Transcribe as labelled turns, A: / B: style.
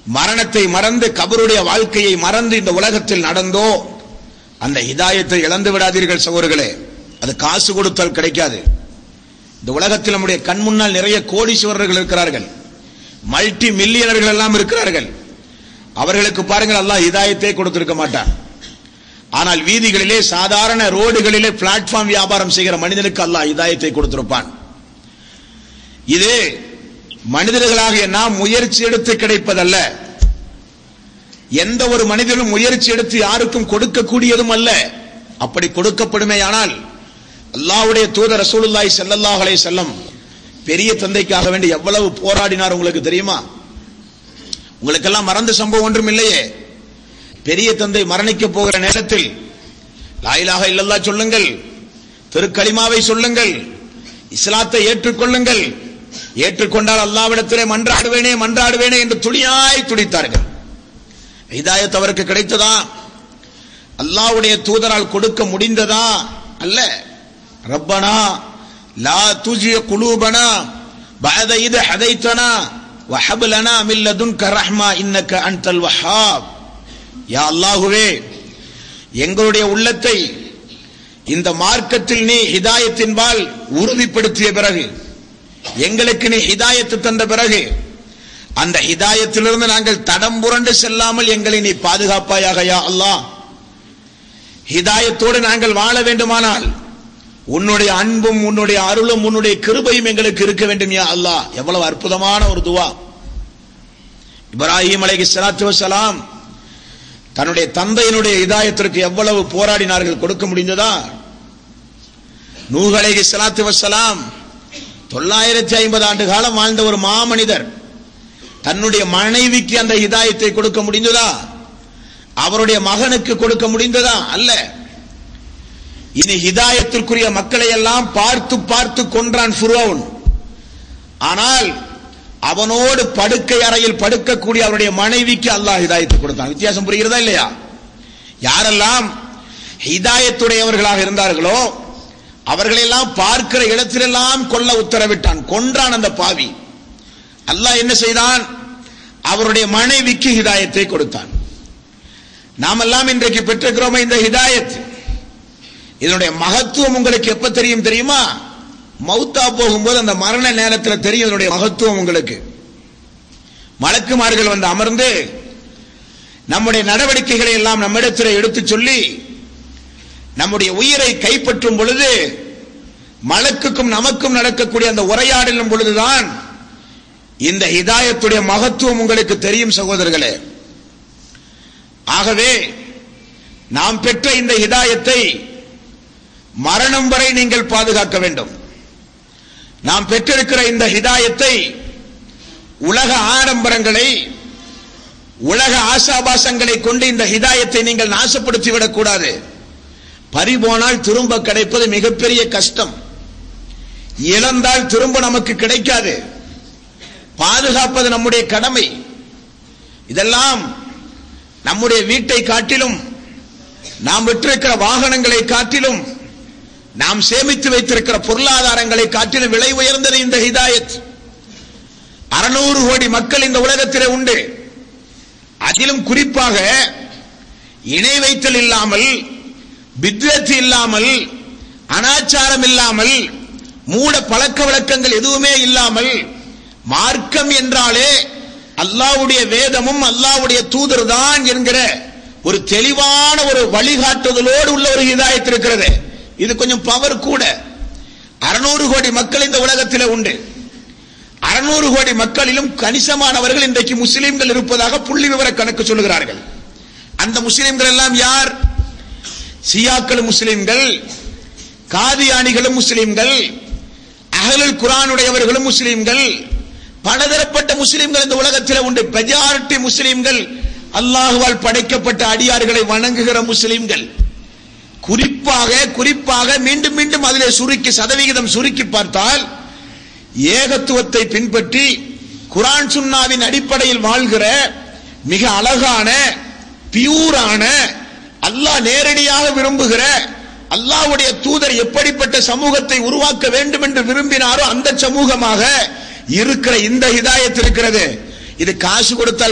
A: மரணத்தை மறந்து கபருடைய வாழ்க்கையை மறந்து இந்த உலகத்தில் நடந்தோ அந்த ஹிதாயத்தை இழந்து விடாதீர்கள் சகோதரர்களே அது காசு கொடுத்தால் கிடைக்காது இந்த உலகத்தில் நம்முடைய கண் முன்னால் நிறைய கோடீஸ்வரர்கள் இருக்கிறார்கள் மல்டி மில்லியனர்கள் எல்லாம் இருக்கிறார்கள் அவர்களுக்கு பாருங்கள் அல்லாஹ் ஹிதாயத்தை கொடுத்திருக்க மாட்டான் ஆனால் வீதிகளிலே சாதாரண ரோடுகளிலே பிளாட்ஃபார்ம் வியாபாரம் செய்கிற மனிதனுக்கு அல்லாஹ் ஹிதாயத்தை கொடுத்திருப்பான் இது மனிதர்களாகிய நாம் முயற்சி எடுத்து கிடைப்பதல்ல எந்த ஒரு மனிதனும் முயற்சி எடுத்து யாருக்கும் கொடுக்கக்கூடியதும் அல்ல அப்படி கொடுக்கப்படுமேயானால் அல்லாஹ்வுடைய தூதர் ரசூலுல்லாஹி ஸல்லல்லாஹு அலைஹி வஸல்லம் பெரிய தந்தைக்காக வேண்டி எவ்வளவு போராடினார் உங்களுக்கு தெரியுமா உங்களுக்கெல்லாம் மறந்த சம்பவம் ஒன்றும் இல்லையே பெரிய தந்தை மரணிக்க போகிற நேரத்தில் லாயிலாக இல்லல்லா சொல்லுங்கள் திருக்கலிமாவை சொல்லுங்கள் இஸ்லாத்தை ஏற்றுக்கொள்ளுங்கள் ஏற்றுக்கொண்டால் அல்லாவிடத்திலே மன்றாடுவேனே மன்றாடுவேனே என்று துணியாய் துடித்தார்கள் ஹிதாயத் அவருக்கு கிடைத்ததா அல்லாஹ்வுடைய தூதரால் கொடுக்க முடிந்ததா அல்ல ரப்பனா லா துஜி குலூபனா பஅத இத ஹதைத்தனா வஹப் லனா மின் லதுன்க ரஹ்மா இன்னக அன்தல் வஹாப் யா அல்லாஹுவே எங்களுடைய உள்ளத்தை இந்த மார்க்கத்தில் நீ ஹிதாயத்தின்பால் உறுதிப்படுத்திய பிறகு எங்களுக்கு நீ ஹிதாயத்து தந்த பிறகு அந்த ஹிதாயத்திலிருந்து நாங்கள் தடம் புரண்டு செல்லாமல் எங்களை நீ பாதுகாப்பாயாக யா அல்லாஹ் ஹிதாயத்தோடு நாங்கள் வாழ வேண்டுமானால் உன்னுடைய அன்பும் உன்னுடைய அருளும் உன்னுடைய கிருபையும் எங்களுக்கு இருக்க வேண்டும் யா அல்லாஹ் எவ்வளவு அற்புதமான ஒரு துவா இப்ராஹிம் அலைஹி ஸலாத்து வஸலாம் தன்னுடைய தந்தையினுடைய இதாயத்திற்கு எவ்வளவு போராடினார்கள் கொடுக்க முடிந்ததா நூஹ் அலைஹி ஸலாத்து வஸலாம் தொள்ளாயிரத்தி ஐம்பது ஆண்டு காலம் வாழ்ந்த ஒரு மாமனிதர் தன்னுடைய மனைவிக்கு அந்த ஹிதாயத்தை கொடுக்க முடிந்ததா அவருடைய மகனுக்கு கொடுக்க முடிந்ததா அல்ல இனி ஹிதாயத்திற்குரிய மக்களை எல்லாம் பார்த்து பார்த்து கொன்றான் ஃபுரோன் ஆனால் அவனோடு படுக்கை அறையில் படுக்கக்கூடிய அவருடைய மனைவிக்கு அல்லாஹ் ஹிதாயத்தை கொடுத்தான் வித்தியாசம் புரிகிறதா இல்லையா யாரெல்லாம் ஹிதாயத்துடையவர்களாக இருந்தார்களோ அவர்களெல்லாம் பார்க்கிற இடத்திலெல்லாம் கொல்ல உத்தரவிட்டான் கொன்றான் அந்த பாவி அல்லாஹ் என்ன செய்தான் அவருடைய மனைவிக்கு ஹிதாயத்தை கொடுத்தான் நாமெல்லாம் இன்றைக்கு பெற்றிருக்கிறோமே இந்த ஹிதாயத் இதனுடைய மகத்துவம் உங்களுக்கு எப்ப தெரியும் தெரியுமா மௌத்தா போகும்போது அந்த மரண நேரத்தில் தெரியும் இதனுடைய மகத்துவம் உங்களுக்கு மலக்குமார்கள் வந்து அமர்ந்து நம்முடைய நடவடிக்கைகளை எல்லாம் நம்மிடத்தில் எடுத்து சொல்லி நம்முடைய உயிரை கைப்பற்றும் பொழுது மலக்குக்கும் நமக்கும் நடக்கக்கூடிய அந்த உரையாடலும் பொழுதுதான் இந்த ஹிதாயத்துடைய மகத்துவம் உங்களுக்கு தெரியும் சகோதரர்களே ஆகவே நாம் பெற்ற இந்த ஹிதாயத்தை மரணம் வரை நீங்கள் பாதுகாக்க வேண்டும் நாம் பெற்றிருக்கிற இந்த ஹிதாயத்தை உலக ஆடம்பரங்களை உலக ஆசாபாசங்களை கொண்டு இந்த ஹிதாயத்தை நீங்கள் நாசப்படுத்தி விடக்கூடாது பறிபோனால் திரும்ப கிடைப்பது மிகப்பெரிய கஷ்டம் இழந்தால் திரும்ப நமக்கு கிடைக்காது பாதுகாப்பது நம்முடைய கடமை இதெல்லாம் நம்முடைய வீட்டை காட்டிலும் நாம் விட்டிருக்கிற வாகனங்களை காட்டிலும் நாம் சேமித்து வைத்திருக்கிற பொருளாதாரங்களை காட்டிலும் விலை உயர்ந்தது இந்த ஹிதாயத் அறுநூறு கோடி மக்கள் இந்த உலகத்திலே உண்டு அதிலும் குறிப்பாக இணை வைத்தல் இல்லாமல் பித்வத்து இல்லாமல் அனாச்சாரம் இல்லாமல் மூட பழக்க வழக்கங்கள் எதுவுமே இல்லாமல் மார்க்கம் என்றாலே அல்லாவுடைய வேதமும் அல்லாவுடைய தூதர் தான் என்கிற ஒரு தெளிவான ஒரு வழிகாட்டுதலோடு உள்ள ஒரு ஹிதாயத் இருக்கிறது இது கொஞ்சம் பவர் கூட அறுநூறு கோடி மக்கள் இந்த உலகத்தில் உண்டு அறுநூறு கோடி மக்களிலும் கணிசமானவர்கள் இன்றைக்கு முஸ்லிம்கள் இருப்பதாக புள்ளி விவர கணக்கு சொல்லுகிறார்கள் அந்த முஸ்லிம்கள் எல்லாம் யார் சியாக்களும் முஸ்லிம்கள் காதியானிகளும் முஸ்லிம்கள் அகலுல் குரானுடையவர்களும் முஸ்லிம்கள் பலதரப்பட்ட முஸ்லிம்கள் இந்த உலகத்தில் உண்டு மெஜாரிட்டி முஸ்லிம்கள் அல்லாஹுவால் படைக்கப்பட்ட அடியார்களை வணங்குகிற முஸ்லிம்கள் குறிப்பாக குறிப்பாக மீண்டும் மீண்டும் அதிலே சுருக்கி சதவிகிதம் சுருக்கி பார்த்தால் ஏகத்துவத்தை பின்பற்றி குரான் சுன்னாவின் அடிப்படையில் வாழ்கிற மிக அழகான பியூரான அல்லாஹ் நேரடியாக விரும்புகிற அல்லாஹ்வுடைய தூதர் எப்படிப்பட்ட சமூகத்தை உருவாக்க வேண்டும் என்று விரும்பினாரோ அந்த சமூகமாக இருக்கிற இந்த ஹிதாயத் இருக்கிறது இது காசு கொடுத்தால்